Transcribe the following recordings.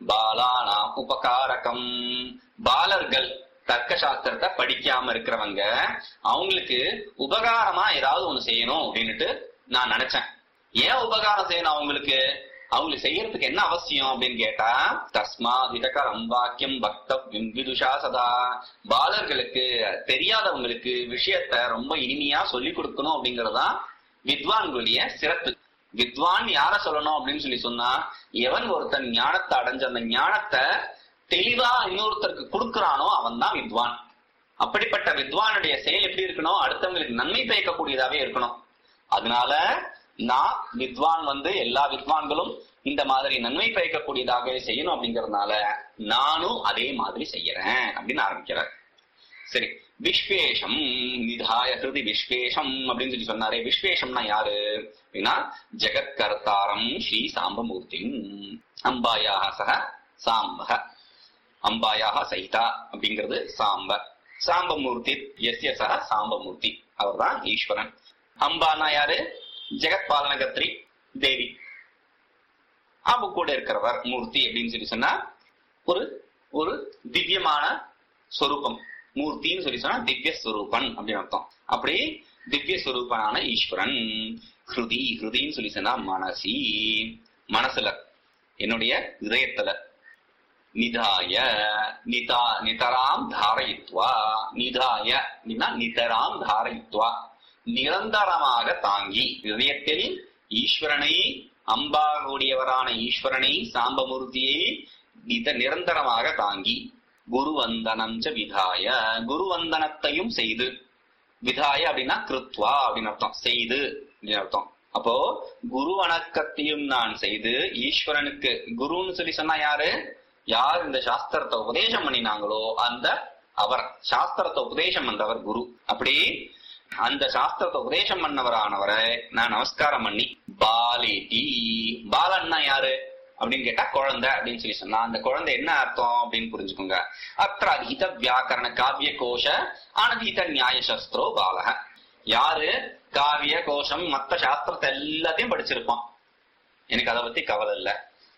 பாலானா உபகாரகம் பாலர்கள் தர்க்க சாஸ்திரத்தை படிக்காம இருக்கிறவங்க அவங்களுக்கு உபகாரமா ஏதாவது ஒண்ணு செய்யணும் அப்படின்னுட்டு நான் நினைச்சேன் ஏன் உபகாரம் செய்யணும் அவங்களுக்கு அவங்களுக்கு செய்யறதுக்கு என்ன அவசியம் அப்படின்னு கேட்டா தஸ்மா விதகரம் வாக்கியம் பக்தவ்யம் விதுஷா சதா பாலர்களுக்கு தெரியாதவங்களுக்கு விஷயத்த ரொம்ப இனிமையா சொல்லி கொடுக்கணும் அப்படிங்கறதுதான் வித்வான்களுடைய சிறப்பு வித்வான் யார சொல்லணும் அப்படின்னு சொல்லி சொன்னா எவன் ஒருத்தன் ஞானத்தை அடைஞ்ச அந்த ஞானத்தை தெளிவா இன்னொருத்தருக்கு கொடுக்கறானோ அவன் தான் வித்வான் அப்படிப்பட்ட வித்வானுடைய செயல் எப்படி இருக்கணும் அடுத்தவங்களுக்கு நன்மை பயக்கக்கூடியதாவே இருக்கணும் அதனால நான் வித்வான் வந்து எல்லா வித்வான்களும் இந்த மாதிரி நன்மை பயக்கக்கூடியதாகவே செய்யணும் அப்படிங்கறதுனால நானும் அதே மாதிரி செய்யறேன் அப்படின்னு ஆரம்பிக்கிறார் சரி விஸ்வேஷம் நிதாய ஹிருதி விஸ்வேஷம் அப்படின்னு சொல்லி சொன்னாரே விஸ்வேஷம்னா யாரு அப்படின்னா ஜெகத்கர்த்தாரம் ஸ்ரீ சாம்பமூர்த்தி அம்பாயாக சக சாம்பக அம்பாயாக சகிதா அப்படிங்கிறது சாம்ப சாம்பமூர்த்தி எஸ்ய சக சாம்பமூர்த்தி அவர்தான் ஈஸ்வரன் அம்பானா யாரு ஜெகத் பாலனகத்ரி தேவி அவங்க கூட இருக்கிறவர் மூர்த்தி அப்படின்னு சொல்லி சொன்னா ஒரு ஒரு திவ்யமான சொரூபம் மூர்த்தின்னு சொல்லி சொன்னா திவ்ய ஸ்வரூபன் அப்படின்னு அர்த்தம் அப்படி திவ்ய ஸ்வரூபனான ஈஸ்வரன் ஹிருதி ஹிருதின்னு சொல்லி சொன்னா மனசி மனசுல என்னுடைய இதயத்துல நிதாய நிதா நிதராம் தாரயித்வா நிதாய அப்படின்னா நிதராம் தாரயித்வா நிரந்தரமாக தாங்கி இதயத்தில் ஈஸ்வரனை அம்பாவுடையவரான ஈஸ்வரனை சாம்பமூர்த்தியை இத நிரந்தரமாக தாங்கி குருவந்தனம் ச விதாய குருவந்தனத்தையும் செய்து விதாய அப்படின்னா கிருத்வா அப்படின்னு அர்த்தம் செய்து அப்படின்னு அர்த்தம் அப்போ குரு வணக்கத்தையும் நான் செய்து ஈஸ்வரனுக்கு குருன்னு சொல்லி சொன்னா யாரு யார் இந்த சாஸ்திரத்தை உபதேசம் பண்ணினாங்களோ அந்த அவர் சாஸ்திரத்தை உபதேசம் பண்றவர் குரு அப்படி அந்த சாஸ்திரத்தை உபதேசம் பண்ணவரானவரை நான் நமஸ்காரம் பண்ணி பாலேட்டி பாலன்னா யாரு அப்படின்னு கேட்டா குழந்தை அப்படின்னு சொல்லி சொன்னா அந்த குழந்தை என்ன அர்த்தம் அப்படின்னு புரிஞ்சுக்கோங்க அத்த அதீத வியாக்கரண காவிய கோஷ அனதீத நியாய சஸ்திரோ பாலக யாரு காவிய கோஷம் மத்த சாஸ்திரத்தை எல்லாத்தையும் படிச்சிருப்பான் எனக்கு அதை பத்தி கவலை இல்ல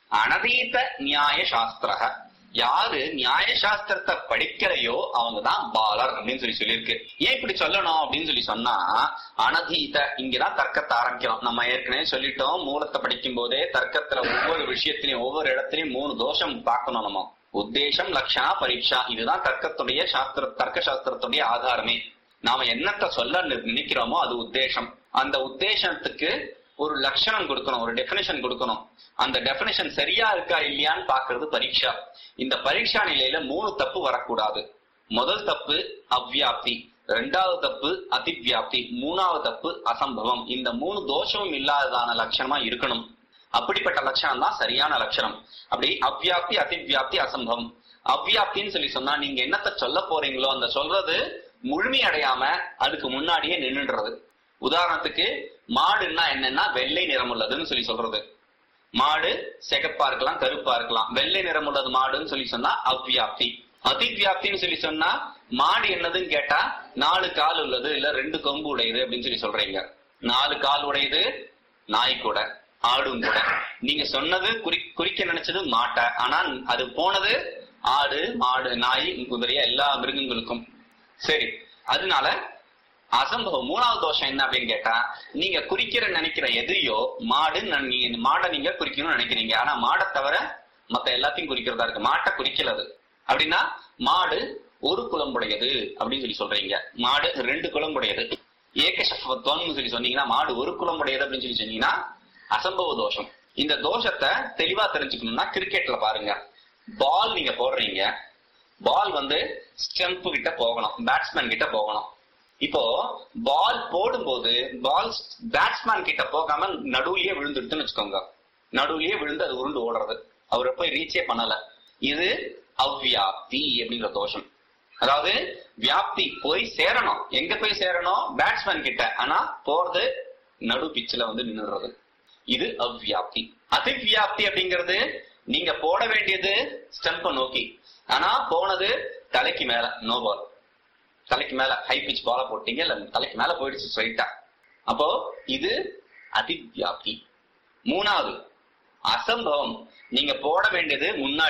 அனதீத நியாய சாஸ்திரக யாரு நியாய சாஸ்திரத்தை படிக்கலையோ அவங்க தான் பாலர் அப்படின்னு சொல்லி சொல்லியிருக்கு ஏன் இப்படி சொல்லணும் அப்படின்னு சொல்லி சொன்னா அனதீத இங்கதான் தர்க்கத்தை ஆரம்பிக்கிறோம் நம்ம ஏற்கனவே சொல்லிட்டோம் மூலத்தை படிக்கும் போதே தர்க்கத்துல ஒவ்வொரு விஷயத்திலையும் ஒவ்வொரு இடத்துலயும் மூணு தோஷம் பார்க்கணும் நம்ம உத்தேசம் லட்சணா பரீட்சா இதுதான் தர்க்கத்துடைய சாஸ்திர தர்க்க சாஸ்திரத்துடைய ஆதாரமே நாம என்னத்த சொல்ல நி- நினைக்கிறோமோ அது உத்தேசம் அந்த உத்தேசத்துக்கு ஒரு லட்சணம் கொடுக்கணும் ஒரு டெபினிஷன் கொடுக்கணும் அந்த டெபினிஷன் சரியா இருக்கா இல்லையான்னு பாக்குறது பரீட்சா இந்த பரீட்சா நிலையில மூணு தப்பு வரக்கூடாது முதல் தப்பு அவ்வியாப்தி ரெண்டாவது தப்பு அதிவியாப்தி மூணாவது தப்பு அசம்பவம் இந்த மூணு தோஷமும் இல்லாததான லட்சணமா இருக்கணும் அப்படிப்பட்ட லட்சணம் தான் சரியான லட்சணம் அப்படி அவ்வியாப்தி அதிவியாப்தி அசம்பவம் அவ்வியாப்தின்னு சொல்லி சொன்னா நீங்க என்னத்த சொல்ல போறீங்களோ அந்த சொல்றது முழுமை அடையாம அதுக்கு முன்னாடியே நின்னுடுறது உதாரணத்துக்கு மாடுன்னா என்னன்னா வெள்ளை நிறம் உள்ளதுன்னு சொல்லி சொல்றது மாடு சிகப்பா இருக்கலாம் கருப்பா இருக்கலாம் வெள்ளை நிறம் உள்ளது மாடுன்னு சொல்லி சொன்னா அவ்வியாப்தி அதிவியாப்தின்னு சொல்லி சொன்னா மாடு என்னதுன்னு கேட்டா நாலு கால் உள்ளது இல்ல ரெண்டு கொம்பு உடையது அப்படின்னு சொல்லி சொல்றீங்க நாலு கால் உடையது நாய் கூட ஆடும் கூட நீங்க சொன்னது குறி குறிக்க நினைச்சது மாட்டை ஆனா அது போனது ஆடு மாடு நாய் குதிரையா எல்லா மிருகங்களுக்கும் சரி அதனால அசம்பவம் மூணாவது தோஷம் என்ன அப்படின்னு கேட்டா நீங்க குறிக்கிற நினைக்கிற எதையோ மாடுன்னு நான் நீங்க மாடை நீங்க குறிக்கணும்னு நினைக்கிறீங்க ஆனா மாடை தவிர மத்த எல்லாத்தையும் குறிக்கிறதா இருக்கு மாட்டை குறிக்கல அது அப்படின்னா மாடு ஒரு குளம்புடையது அப்படின்னு சொல்லி சொல்றீங்க மாடு ரெண்டு குளம்புடையது ஏகசத்வம்னு சொல்லி சொன்னீங்கன்னா மாடு ஒரு குளம்புடையது அப்படின்னு சொல்லி சொன்னீங்கன்னா அசம்பவ தோஷம் இந்த தோஷத்தை தெளிவா தெரிஞ்சுக்கணும்னா கிரிக்கெட்ல பாருங்க பால் நீங்க போடுறீங்க பால் வந்து ஸ்டெம்ப் கிட்ட போகணும் பேட்ஸ்மேன் கிட்ட போகணும் இப்போ பால் போடும்போது பால் பேட்ஸ்மேன் கிட்ட போகாம நடுவுலயே விழுந்துடுதுன்னு வச்சுக்கோங்க நடுவுலயே விழுந்து அது உருண்டு ஓடுறது அவரை போய் ரீச்சே பண்ணல இது அவ்வியாப்தி அப்படிங்கிற தோஷம் அதாவது வியாப்தி போய் சேரணும் எங்க போய் சேரணும் பேட்ஸ்மேன் கிட்ட ஆனா போறது நடு பிச்சில் வந்து நின்னுடுறது இது அவ்வியாப்தி அதிவியாப்தி அப்படிங்கிறது நீங்க போட வேண்டியது ஸ்டெம்ப நோக்கி ஆனா போனது தலைக்கு மேல நோ பால் தலைக்கு மேல ஹை பிச் பால போட்டீங்க இல்ல தலைக்கு மேல போயிடுச்சு ஸ்ட்ரைட்டா அப்போ இது அதிவியாப்தி மூணாவது அசம்பவம் நீங்க போட வேண்டியது முன்னாடி